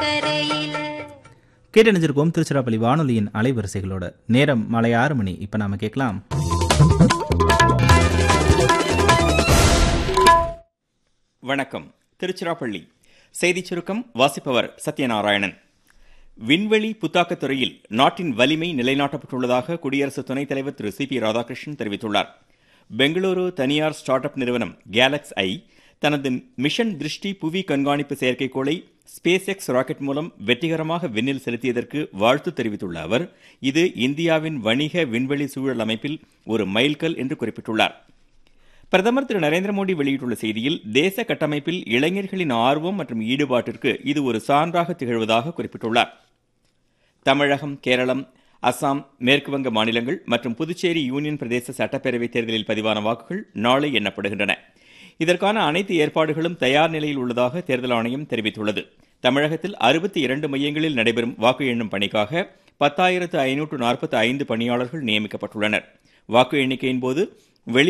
கரையில கேட்டணிஞ்சிருக்கோம் திருச்சிராப்பள்ளி வானொலியின் அலைவரிசைகளோட நேரம் மாலை ஆறு மணி இப்ப நாம கேட்கலாம் வணக்கம் திருச்சிராப்பள்ளி செய்திச் சுருக்கம் வாசிப்பவர் சத்யநாராயணன் விண்வெளி புத்தாக்கத் துறையில் நாட்டின் வலிமை நிலைநாட்டப்பட்டுள்ளதாக குடியரசு துணைத் தலைவர் திரு சி பி ராதாகிருஷ்ணன் தெரிவித்துள்ளார் பெங்களூரு தனியார் ஸ்டார்ட் அப் நிறுவனம் கேலக்ஸ் ஐ தனது மிஷன் திருஷ்டி புவி கண்காணிப்பு செயற்கைக்கோளை ஸ்பேஸ் எக்ஸ் ராக்கெட் மூலம் வெற்றிகரமாக விண்ணில் செலுத்தியதற்கு வாழ்த்து தெரிவித்துள்ள அவர் இது இந்தியாவின் வணிக விண்வெளி சூழல் அமைப்பில் ஒரு மைல்கல் என்று குறிப்பிட்டுள்ளார் பிரதமர் திரு நரேந்திர மோடி வெளியிட்டுள்ள செய்தியில் தேச கட்டமைப்பில் இளைஞர்களின் ஆர்வம் மற்றும் ஈடுபாட்டிற்கு இது ஒரு சான்றாக திகழ்வதாக குறிப்பிட்டுள்ளார் தமிழகம் கேரளம் அசாம் மேற்குவங்க மாநிலங்கள் மற்றும் புதுச்சேரி யூனியன் பிரதேச சட்டப்பேரவை தேர்தலில் பதிவான வாக்குகள் நாளை எண்ணப்படுகின்றன இதற்கான அனைத்து ஏற்பாடுகளும் தயார் நிலையில் உள்ளதாக தேர்தல் ஆணையம் தெரிவித்துள்ளது தமிழகத்தில் அறுபத்தி இரண்டு மையங்களில் நடைபெறும் வாக்கு எண்ணும் பணிக்காக பத்தாயிரத்து ஐநூற்று நாற்பத்தி ஐந்து பணியாளர்கள் நியமிக்கப்பட்டுள்ளனர் வாக்கு எண்ணிக்கையின் போது வெளி